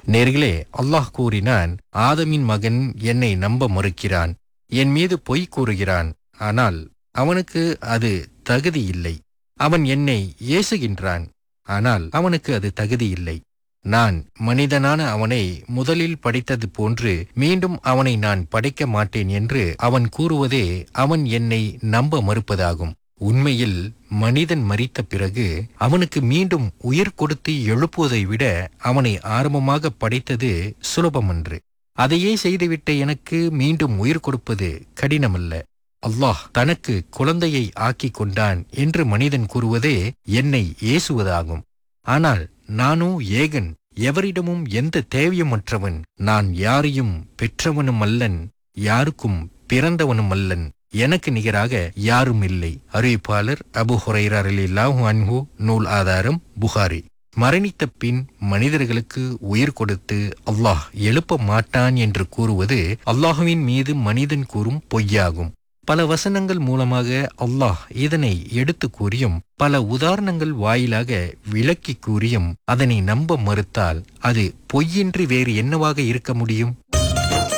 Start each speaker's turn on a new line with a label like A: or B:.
A: நேர்களே அல்லாஹ் கூறினான் ஆதமின் மகன் என்னை நம்ப மறுக்கிறான் என் மீது பொய் கூறுகிறான் ஆனால் அவனுக்கு அது தகுதி இல்லை அவன் என்னை ஏசுகின்றான் ஆனால் அவனுக்கு அது தகுதி இல்லை நான் மனிதனான அவனை முதலில் படைத்தது போன்று மீண்டும் அவனை நான் படைக்க மாட்டேன் என்று அவன் கூறுவதே அவன் என்னை நம்ப மறுப்பதாகும் உண்மையில் மனிதன் மரித்த பிறகு அவனுக்கு மீண்டும் உயிர் கொடுத்து எழுப்புவதை விட அவனை ஆரம்பமாக படைத்தது சுலபமன்று அதையே செய்துவிட்ட எனக்கு மீண்டும் உயிர் கொடுப்பது கடினமல்ல அல்லாஹ் தனக்கு குழந்தையை ஆக்கிக் கொண்டான் என்று மனிதன் கூறுவதே என்னை ஏசுவதாகும் ஆனால் நானோ ஏகன் எவரிடமும் எந்த தேவையுமற்றவன் நான் யாரையும் பெற்றவனும் அல்லன் யாருக்கும் பிறந்தவனும் அல்லன் எனக்கு நிகராக யாரும் இல்லை அறிவிப்பாளர் அபு ஹுரைரர் அலில்லாஹு அன்ஹு நூல் ஆதாரம் புகாரி மரணித்த பின் மனிதர்களுக்கு உயிர் கொடுத்து அல்லாஹ் எழுப்ப மாட்டான் என்று கூறுவது அல்லாஹுவின் மீது மனிதன் கூறும் பொய்யாகும் பல வசனங்கள் மூலமாக அல்லாஹ் இதனை எடுத்து கூறியும் பல உதாரணங்கள் வாயிலாக விளக்கி கூறியும் அதனை நம்ப மறுத்தால் அது பொய்யின்றி வேறு என்னவாக இருக்க முடியும்